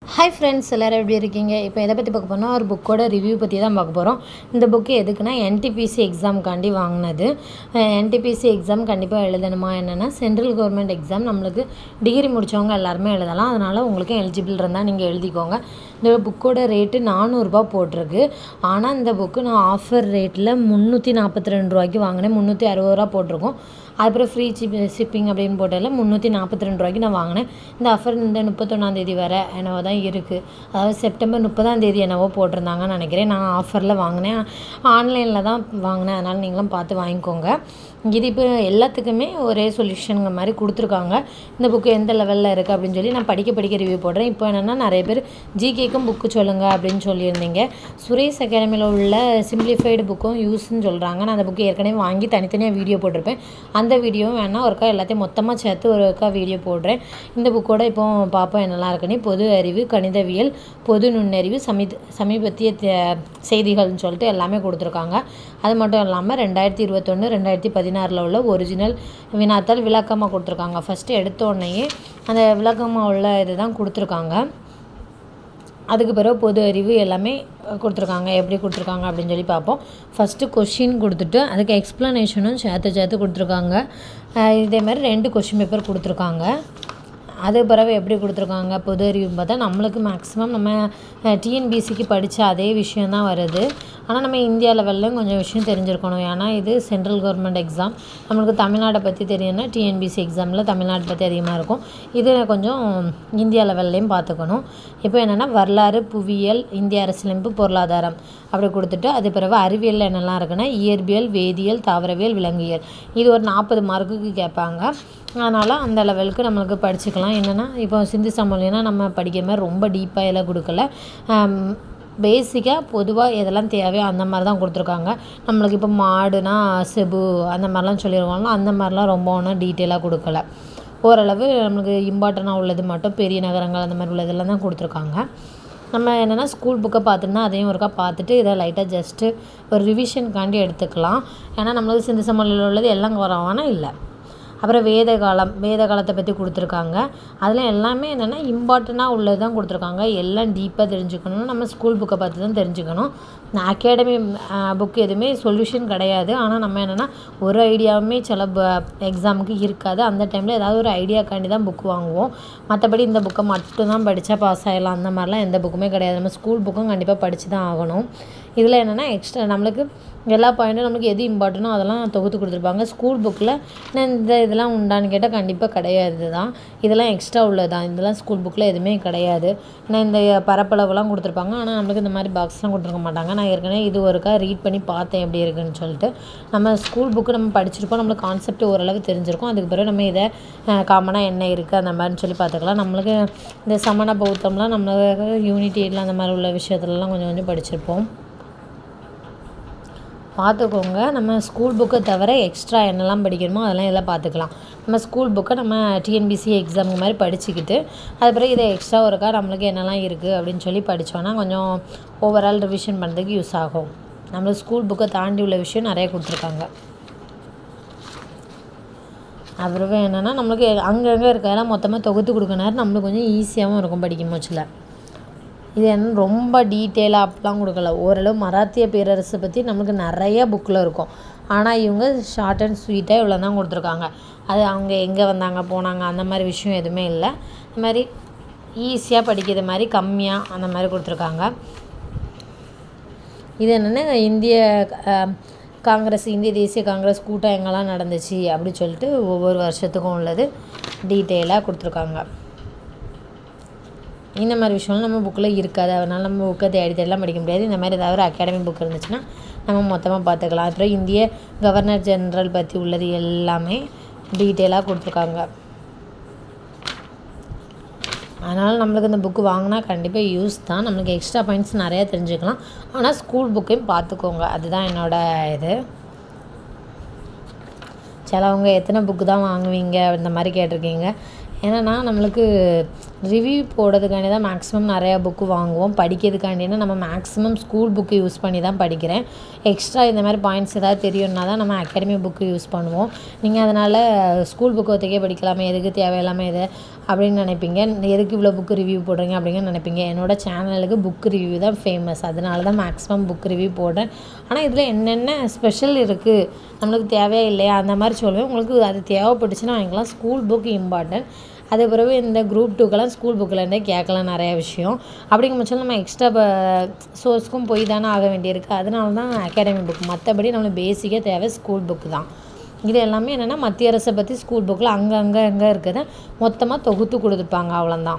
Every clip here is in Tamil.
ஹாய் ஃப்ரெண்ட்ஸ் எல்லோரும் எப்படி இருக்கீங்க இப்போ எதை பற்றி பார்க்க போனால் ஒரு புக்கோட ரிவ்யூ பற்றி தான் பார்க்க போகிறோம் இந்த புக்கு எதுக்குன்னா என்டிபிசி எக்ஸாம்காண்டி வாங்கினது என்டிபிசி எக்ஸாம் கண்டிப்பாக எழுதணுமா என்னென்னா சென்ட்ரல் கவர்மெண்ட் எக்ஸாம் நம்மளுக்கு டிகிரி முடித்தவங்க எல்லாருமே எழுதலாம் அதனால் உங்களுக்கு எலிஜிபிள் இருந்தால் நீங்கள் எழுதிக்கோங்க இந்த புக்கோட ரேட்டு நானூறுரூபா போட்டிருக்கு ஆனால் இந்த புக்கு நான் ஆஃபர் ரேட்டில் முந்நூற்றி நாற்பத்தி ரெண்டு ரூபாய்க்கு வாங்கினேன் முந்நூற்றி அறுபது ரூபா போட்டிருக்கோம் அதுக்கப்புறம் ஃப்ரீ சிப் ஷிப்பிங் அப்படின்னு போட்டதில் முந்நூற்றி நாற்பத்தி ரெண்டு ரூபாய்க்கு நான் வாங்கினேன் இந்த ஆஃபர் இந்த முப்பத்தொன்னாந்தேதி வரை என்னவோ தான் இருக்குது அதாவது செப்டம்பர் முப்பதாந்தேதி என்னவோ போட்டிருந்தாங்கன்னு நினைக்கிறேன் நான் ஆஃபரில் வாங்கினேன் ஆன்லைனில் தான் வாங்கினேன் அதனால் நீங்களும் பார்த்து வாங்கிக்கோங்க இது இப்போ எல்லாத்துக்குமே ஒரே சொல்யூஷனுங்க மாதிரி கொடுத்துருக்காங்க இந்த புக்கு எந்த லெவலில் இருக்குது அப்படின்னு சொல்லி நான் படிக்க படிக்க ரிவ்யூ போடுறேன் இப்போ என்னென்னா நிறைய பேர் ஜிகேக்கும் புக்கு சொல்லுங்கள் அப்படின்னு சொல்லியிருந்தீங்க சுரேஷ் அகாடமியில் உள்ள சிம்பிளிஃபைடு புக்கும் யூஸ்ன்னு சொல்கிறாங்க நான் அந்த புக்கு ஏற்கனவே வாங்கி தனித்தனியாக வீடியோ போட்டிருப்பேன் அந்த வீடியோவும் வேணால் ஒருக்கா எல்லாத்தையும் மொத்தமாக சேர்த்து ஒருக்கா வீடியோ போடுறேன் இந்த புக்கோட இப்போ பார்ப்போம் என்னெல்லாம் இருக்குன்னு பொது அறிவு கணிதவியல் பொது நுண்ணறிவு சமீ சமீபத்திய தே- செய்திகள்னு சொல்லிட்டு எல்லாமே கொடுத்துருக்காங்க அது மட்டும் இல்லாமல் ரெண்டாயிரத்தி இருபத்தொன்று ரெண்டாயிரத்தி பதினாறில் உள்ள ஒரிஜினல் வினாத்தாள் விளக்கமாக கொடுத்துருக்காங்க ஃபஸ்ட்டு எடுத்த உடனேயே அந்த விளக்கமாக உள்ள இது தான் கொடுத்துருக்காங்க அதுக்கு பிறகு பொது அறிவு எல்லாமே கொடுத்துருக்காங்க எப்படி கொடுத்துருக்காங்க அப்படின்னு சொல்லி பார்ப்போம் ஃபஸ்ட்டு கொஷின் கொடுத்துட்டு அதுக்கு எக்ஸ்ப்ளனேஷனும் சேர்த்து சேர்த்து கொடுத்துருக்காங்க அஹ் இதே மாதிரி ரெண்டு கொஷின் பேப்பர் கொடுத்துருக்காங்க அது பிறகு எப்படி கொடுத்துருக்காங்க பொது அறிவு பார்த்தா நம்மளுக்கு மேக்ஸிமம் நம்ம டிஎன்பிசிக்கு படித்த அதே விஷயந்தான் வருது ஆனால் நம்ம இந்தியா லெவல்லையும் கொஞ்சம் விஷயம் தெரிஞ்சிருக்கணும் ஏன்னா இது சென்ட்ரல் கவர்மெண்ட் எக்ஸாம் நம்மளுக்கு தமிழ்நாடை பற்றி தெரியும்னா டிஎன்பிசி எக்ஸாமில் தமிழ்நாட்டை பற்றி அதிகமாக இருக்கும் இது கொஞ்சம் இந்தியா லெவல்லையும் பார்த்துக்கணும் இப்போ என்னென்னா வரலாறு புவியியல் இந்திய அரசியலமைப்பு பொருளாதாரம் அப்படி கொடுத்துட்டு அது பிறகு அறிவியலில் என்னெல்லாம் இருக்குன்னா இயற்பியல் வேதியியல் தாவரவியல் விலங்கியல் இது ஒரு நாற்பது மார்க்குக்கு கேட்பாங்க அதனால் அந்த லெவலுக்கு நம்மளுக்கு படிச்சுக்கலாம் என்னென்னா இப்போ சிந்து சமொழினா நம்ம படிக்கிற மாதிரி ரொம்ப டீப்பாக எல்லாம் கொடுக்கல பேசிக்காக பொதுவாக எதெல்லாம் தேவையோ அந்த மாதிரி தான் கொடுத்துருக்காங்க நம்மளுக்கு இப்போ மாடுனா செபு அந்த மாதிரிலாம் சொல்லிடுவாங்களோ அந்த மாதிரிலாம் ரொம்ப ஒன்றும் டீட்டெயிலாக கொடுக்கல ஓரளவு நம்மளுக்கு இம்பார்ட்டண்ட்டாக உள்ளது மட்டும் பெரிய நகரங்கள் அந்த மாதிரி உள்ளதெல்லாம் தான் கொடுத்துருக்காங்க நம்ம என்னென்னா ஸ்கூல் புக்கை பார்த்துருந்தா அதையும் ஒருக்கா பார்த்துட்டு இதை லைட்டாக ஜஸ்ட்டு ஒரு ரிவிஷனுக்காண்டி எடுத்துக்கலாம் ஏன்னா நம்மளுக்கு சிந்து சமொழியில் உள்ளது எல்லாம் வரவானா இல்லை அப்புறம் வேத காலம் வேத காலத்தை பற்றி கொடுத்துருக்காங்க அதில் எல்லாமே என்னென்னா இம்பார்ட்டண்ட்டாக உள்ளது தான் கொடுத்துருக்காங்க எல்லாம் டீப்பாக தெரிஞ்சுக்கணும்னா நம்ம ஸ்கூல் புக்கை பார்த்து தான் தெரிஞ்சுக்கணும் அகாடமி புக் எதுவுமே சொல்யூஷன் கிடையாது ஆனால் நம்ம என்னென்னா ஒரு ஐடியாவுமே சில எக்ஸாமுக்கு இருக்காது அந்த டைமில் ஏதாவது ஒரு ஐடியாக்காண்டி தான் புக் வாங்குவோம் மற்றபடி இந்த புக்கை மட்டும்தான் படித்தா பாஸ் ஆகிடலாம் அந்த மாதிரிலாம் எந்த புக்குமே கிடையாது நம்ம ஸ்கூல் புக்கும் கண்டிப்பாக படித்து தான் ஆகணும் இதில் என்னென்னா எக்ஸ்ட்ரா நம்மளுக்கு எல்லா பாயிண்ட்டும் நம்மளுக்கு எது இம்பார்ட்டனோ அதெல்லாம் தொகுத்து கொடுத்துருப்பாங்க ஸ்கூல் புக்கில் இந்த இதெல்லாம் உண்டான்னு கேட்டால் கண்டிப்பாக கிடையாது தான் இதெல்லாம் எக்ஸ்ட்ரா உள்ளது தான் இதெல்லாம் ஸ்கூல் புக்கில் எதுவுமே கிடையாது நான் இந்த பரப்பளவுலாம் கொடுத்துருப்பாங்க ஆனால் நம்மளுக்கு இந்த மாதிரி பாக்ஸ்லாம் கொடுத்துருக்க மாட்டாங்க நான் ஏற்கனவே இது ஒருக்கா ரீட் பண்ணி பார்த்தேன் எப்படி இருக்குன்னு சொல்லிட்டு நம்ம ஸ்கூல் புக்கு நம்ம படிச்சிருப்போம் நம்மளுக்கு கான்செப்ட் ஓரளவு தெரிஞ்சிருக்கும் அதுக்கு பிறகு நம்ம இதை காமனாக என்ன இருக்குது அந்த மாதிரின்னு சொல்லி பார்த்துக்கலாம் நம்மளுக்கு இந்த சமண பௌத்தம்லாம் நம்மளுக்கு யூனிட்டி எல்லாம் அந்த மாதிரி உள்ள விஷயத்துலலாம் கொஞ்சம் கொஞ்சம் படிச்சிருப்போம் பார்த்துக்கோங்க நம்ம ஸ்கூல் புக்கை தவிர எக்ஸ்ட்ரா என்னெல்லாம் படிக்கணுமோ அதெல்லாம் இதெல்லாம் பார்த்துக்கலாம் நம்ம ஸ்கூல் புக்கை நம்ம டிஎன்பிசி எக்ஸாமுக்கு மாதிரி படிச்சுக்கிட்டு அது பிறகு இதை எக்ஸ்ட்ரா ஒருக்கா நம்மளுக்கு என்னெல்லாம் இருக்குது அப்படின்னு சொல்லி படித்தோன்னா கொஞ்சம் ஓவரால் ரிவிஷன் பண்ணுறதுக்கு யூஸ் ஆகும் நம்மளுக்கு ஸ்கூல் புக்கை தாண்டி உள்ள விஷயம் நிறைய கொடுத்துருக்காங்க அப்புறம் என்னென்னா நம்மளுக்கு அங்கங்கே இருக்கிறதெல்லாம் மொத்தமாக தொகுத்து கொடுக்கணும் நம்மளுக்கு கொஞ்சம் ஈஸியாகவும் இருக்கும் படிக்கும் போச்சில் இது என்ன ரொம்ப டீட்டெயிலாக அப்படிலாம் கொடுக்கல ஓரளவு மராத்திய பேரரசை பற்றி நமக்கு நிறைய புக்கில் இருக்கும் ஆனால் இவங்க ஷார்ட் அண்ட் ஸ்வீட்டாக இவ்வளோ தான் கொடுத்துருக்காங்க அது அவங்க எங்கே வந்தாங்க போனாங்க அந்த மாதிரி விஷயம் எதுவுமே இல்லை இந்த மாதிரி ஈஸியாக படிக்கிற மாதிரி கம்மியாக அந்த மாதிரி கொடுத்துருக்காங்க இது என்னென்னா இந்திய அஹ், காங்கிரஸ் இந்திய தேசிய காங்கிரஸ் கூட்டம் எங்கெல்லாம் நடந்துச்சு அப்படி சொல்லிட்டு ஒவ்வொரு வருஷத்துக்கும் உள்ளது டீட்டெயிலாக கொடுத்துருக்காங்க இந்த மாதிரி விஷயம்லாம் நம்ம புக்கில் இருக்காது அதனால் நம்ம புக்கை தேடி தேடிலாம் படிக்க முடியாது இந்த மாதிரி ஏதாவது ஒரு அகாடமி புக் இருந்துச்சுன்னா நம்ம மொத்தமாக பார்த்துக்கலாம் அப்புறம் இந்திய கவர்னர் ஜெனரல் பற்றி உள்ளது எல்லாமே டீட்டெயிலாக கொடுத்துருக்காங்க அதனால் நம்மளுக்கு இந்த புக்கு வாங்கினா கண்டிப்பாக யூஸ் தான் நம்மளுக்கு எக்ஸ்ட்ரா பாயிண்ட்ஸ் நிறையா தெரிஞ்சுக்கலாம் ஆனால் ஸ்கூல் புக்கையும் பார்த்துக்கோங்க அதுதான் என்னோட இது சிலவங்க எத்தனை புக்கு தான் வாங்குவீங்க இந்த மாதிரி கேட்டிருக்கீங்க ஏன்னா நம்மளுக்கு ரிவ்யூ போடுறதுக்காண்டி தான் மேக்ஸிமம் நிறையா புக்கு வாங்குவோம் படிக்கிறதுக்காண்டினா நம்ம மேக்ஸிமம் ஸ்கூல் புக்கு யூஸ் பண்ணி தான் படிக்கிறேன் எக்ஸ்ட்ரா இந்த மாதிரி பாயிண்ட்ஸ் ஏதாவது தெரியும்னா தான் நம்ம அகாடமி புக்கு யூஸ் பண்ணுவோம் நீங்கள் அதனால் ஸ்கூல் புக்கு ஒத்திக்கே படிக்கலாமே எதுக்கு தேவையில்லாமல் இதை அப்படின்னு நினைப்பீங்க எதுக்கு இவ்வளோ புக்கு ரிவ்யூ போடுறீங்க அப்படிங்க நினைப்பீங்க என்னோடய சேனலுக்கு புக் ரிவ்யூ தான் ஃபேமஸ் அதனால தான் மேக்ஸிமம் புக் ரிவ்யூ போடுறேன் ஆனால் இதில் என்னென்ன ஸ்பெஷல் இருக்குது நம்மளுக்கு தேவையா இல்லையா அந்த மாதிரி சொல்லுவேன் உங்களுக்கு அது தேவைப்பட்டுச்சுன்னா வாங்கிக்கலாம் ஸ்கூல் புக் இம்பார்ட்டன்ட் அது பிறகு இந்த குரூப் டூக்கெல்லாம் ஸ்கூல் புக்கிலேருந்தே கேட்கலாம் நிறைய விஷயம் அப்படிங்கும் பட்சத்தில் நம்ம எக்ஸ்ட்ரா சோர்ஸ்க்கும் போய் தானே ஆக வேண்டியிருக்கு அதனால தான் அகாடமி புக் மற்றபடி நம்மளுக்கு பேசிக்காக தேவை ஸ்கூல் புக்கு தான் இது எல்லாமே என்னென்னா மத்திய அரசை பற்றி ஸ்கூல் புக்கில் அங்கே அங்கே அங்கே இருக்கிறத மொத்தமாக தொகுத்து கொடுத்துருப்பாங்க அவ்வளோதான்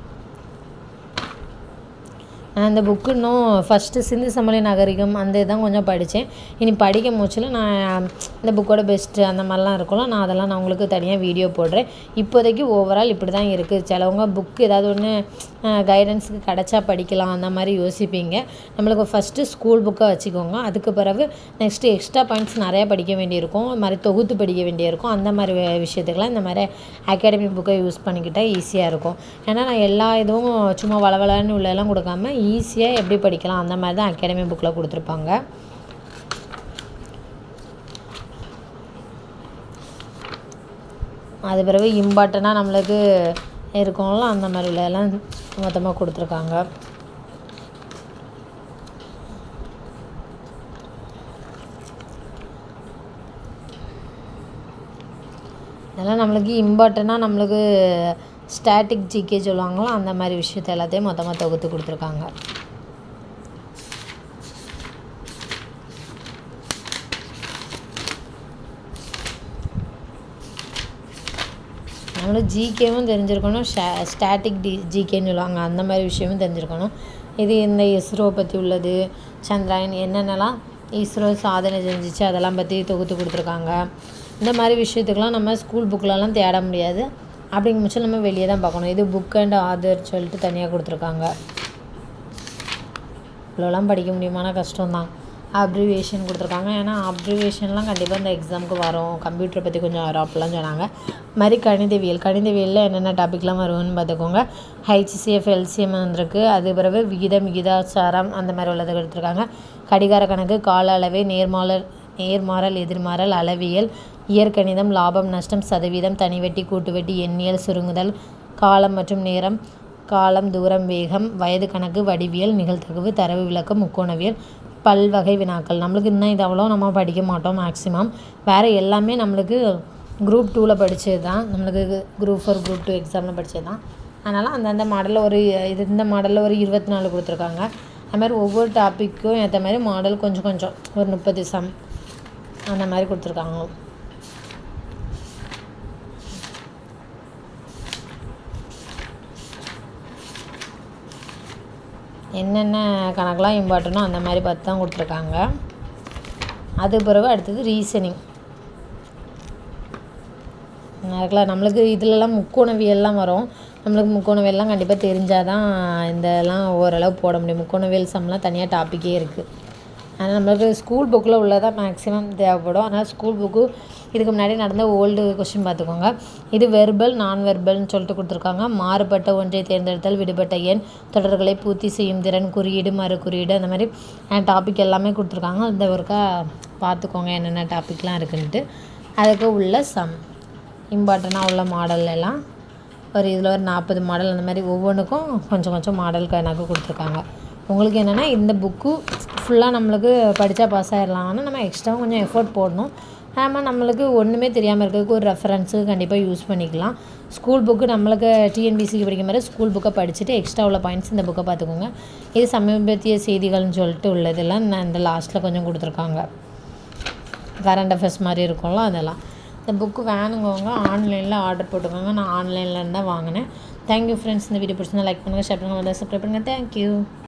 நான் இந்த புக்கு இன்னும் ஃபஸ்ட்டு சிந்து சமலை நகரிகம் அந்த இதான் கொஞ்சம் படித்தேன் இனி படிக்க மூச்சில் நான் இந்த புக்கோட பெஸ்ட்டு அந்த மாதிரிலாம் இருக்கும்ல நான் அதெல்லாம் நான் உங்களுக்கு தனியாக வீடியோ போடுறேன் இப்போதைக்கு ஓவரால் இப்படி தான் இருக்குது சிலவங்க புக்கு ஏதாவது ஒன்று கைடன்ஸுக்கு கிடச்சா படிக்கலாம் அந்த மாதிரி யோசிப்பீங்க நம்மளுக்கு ஃபஸ்ட்டு ஸ்கூல் புக்கை வச்சுக்கோங்க அதுக்கு பிறகு நெக்ஸ்ட்டு எக்ஸ்ட்ரா பாயிண்ட்ஸ் நிறையா படிக்க வேண்டியிருக்கும் இது மாதிரி தொகுத்து படிக்க வேண்டியிருக்கும் அந்த மாதிரி வே- விஷயத்துக்கெல்லாம் இந்த மாதிரி அகாடமி புக்கை யூஸ் பண்ணிக்கிட்டால் ஈஸியாக இருக்கும் ஏன்னா நான் எல்லா இதுவும் சும்மா வளவளன்னு உள்ளெல்லாம் கொடுக்காம ஈஸியாக எப்படி படிக்கலாம் அந்த மாதிரி தான் அகாடமி புக்கில் கொடுத்துருப்பாங்க அது பிறகு இம்பார்ட்டண்ட்டாக நம்மளுக்கு இருக்கும்ல அந்த மாதிரி உள்ளதெல்லாம் மொத்தமாக கொடுத்துருக்காங்க இதெல்லாம் நம்மளுக்கு இம்பார்ட்டண்ட்டாக நம்மளுக்கு ஸ்டாட்டிக் ஜிகே சொல்லுவாங்களோ அந்த மாதிரி விஷயத்த எல்லாத்தையும் மொத்தமாக தொகுத்து கொடுத்துருக்காங்க நம்மளுக்கு ஜிகேவும் தெரிஞ்சிருக்கணும் ஸ்டா ஸ்டாட்டிக் டி ஜிகேன்னு சொல்லுவாங்க அந்த மாதிரி விஷயமும் தெரிஞ்சிருக்கணும் இது இந்த இஸ்ரோ பற்றி உள்ளது சந்திராயன் என்னென்னலாம் இஸ்ரோ சாதனை செஞ்சுச்சு அதெல்லாம் பற்றி தொகுத்து கொடுத்துருக்காங்க இந்த மாதிரி விஷயத்துக்கெலாம் நம்ம ஸ்கூல் புக்கிலலாம் தேட முடியாது அப்படிங்கும் பட்சம் நம்ம வெளியே தான் பார்க்கணும் இது புக் அண்ட் ஆதர் சொல்லிட்டு தனியாக கொடுத்துருக்காங்க இவ்வளோலாம் படிக்க முடியுமான கஷ்டம்தான் அப்ரிவேஷன் கொடுத்துருக்காங்க ஏன்னா அப்ரிவேஷன்லாம் கண்டிப்பாக இந்த எக்ஸாமுக்கு வரும் கம்ப்யூட்டரை பற்றி கொஞ்சம் வரும் அப்படிலாம் சொன்னாங்க இது மாதிரி கணிதவியல் கணிதவியலில் என்னென்ன டாபிக்லாம் வரும்னு பார்த்துக்கோங்க ஹைச்சிசிஎஃப் எல்சிஎம் வந்திருக்கு அது பிறகு விகிதம் விகிதாச்சாரம் அந்த மாதிரி உள்ளதை கொடுத்துருக்காங்க கடிகார கணக்கு கால அளவை நேர்மாறல் நேர்மாறல் எதிர்மாறல் அளவியல் இயற்கணிதம் லாபம் நஷ்டம் சதவீதம் தனிவெட்டி கூட்டுவெட்டி எண்ணியல் சுருங்குதல் காலம் மற்றும் நேரம் காலம் தூரம் வேகம் வயது கணக்கு வடிவியல் நிகழ்தகவு தரவு விளக்கம் முக்கோணவியல் பல்வகை வினாக்கள் நம்மளுக்கு இன்னும் இது அவ்வளோ நம்ம படிக்க மாட்டோம் மேக்ஸிமம் வேறு எல்லாமே நம்மளுக்கு குரூப் டூவில் படித்தது தான் நம்மளுக்கு குரூப் ஃபோர் குரூப் டூ எக்ஸாமில் படித்தது தான் அதனால் அந்தந்த மாடலில் ஒரு இது இந்த மாடலில் ஒரு இருபத்தி நாலு கொடுத்துருக்காங்க அது மாதிரி ஒவ்வொரு டாப்பிக்கும் ஏற்ற மாதிரி மாடல் கொஞ்சம் கொஞ்சம் ஒரு முப்பது சம் அந்த மாதிரி கொடுத்துருக்காங்க என்னென்ன கணக்கெலாம் இம்பார்ட்டனோ அந்த மாதிரி பார்த்து தான் கொடுத்துருக்காங்க அது பிறகு அடுத்தது ரீசனிங் அதுக்குலாம் நம்மளுக்கு இதிலலாம் முக்கோணவியல்லாம் வரும் நம்மளுக்கு முக்கோணவியல்லாம் கண்டிப்பாக தெரிஞ்சால் தான் இதெல்லாம் ஓரளவு போட முடியும் முக்கோணவியல் சம்லாம் தனியாக டாப்பிக்கே இருக்குது அதனால் நம்மளுக்கு ஸ்கூல் புக்கில் உள்ளதான் மேக்ஸிமம் தேவைப்படும் அதனால் ஸ்கூல் புக்கு இதுக்கு முன்னாடி நடந்த ஓல்டு கொஷின் பார்த்துக்கோங்க இது வெர்பல் நான் வெர்பல்னு சொல்லிட்டு கொடுத்துருக்காங்க மாறுபட்ட ஒன்றை தேர்ந்தெடுத்தல் விடுபட்ட எண் தொடர்களை பூர்த்தி செய்யும் திறன் குறியீடு மறு குறியீடு அந்த மாதிரி டாபிக் எல்லாமே கொடுத்துருக்காங்க அந்த ஒருக்கா பார்த்துக்கோங்க என்னென்ன டாபிக்லாம் இருக்குன்ட்டு அதுக்கு உள்ள சம் இம்பார்ட்டண்ட்டாக உள்ள மாடல் எல்லாம் ஒரு இதில் ஒரு நாற்பது மாடல் அந்த மாதிரி ஒவ்வொன்றுக்கும் கொஞ்சம் கொஞ்சம் மாடல் கணக்கு கொடுத்துருக்காங்க உங்களுக்கு என்னென்னா இந்த புக்கு ஃபுல்லாக நம்மளுக்கு படித்தா பாஸ் ஆகிடலாம் ஆனால் நம்ம எக்ஸ்ட்ராவும் கொஞ்சம் எஃபோர்ட் போடணும் ஆமாம் நம்மளுக்கு ஒன்றுமே தெரியாமல் இருக்கிறதுக்கு ஒரு ரெஃபரன்ஸுக்கு கண்டிப்பாக யூஸ் பண்ணிக்கலாம் ஸ்கூல் புக்கு நம்மளுக்கு டிஎன்பிசிக்கு படிக்கிற மாதிரி ஸ்கூல் புக்கை படிச்சுட்டு எக்ஸ்ட்ரா உள்ள பாயிண்ட்ஸ் இந்த புக்கை பார்த்துக்கோங்க இது சமீபத்திய செய்திகள்னு சொல்லிட்டு உள்ளதெல்லாம் நான் இந்த லாஸ்ட்டில் கொஞ்சம் கொடுத்துருக்காங்க கரண்ட் அஃபேர்ஸ் மாதிரி இருக்கும்ல அதெல்லாம் இந்த புக்கு வேணுங்கவங்க ஆன்லைனில் ஆர்டர் போட்டுக்கோங்க நான் ஆன்லைனில் தான் வாங்கினேன் தேங்க்யூ ஃப்ரெண்ட்ஸ் இந்த வீடியோ பிடிச்சிருந்தா லைக் பண்ணுங்கள் ஷேர் பண்ணுங்கள் சப்ஸ்கிரைப் பண்ணுங்கள் தேங்க்யூ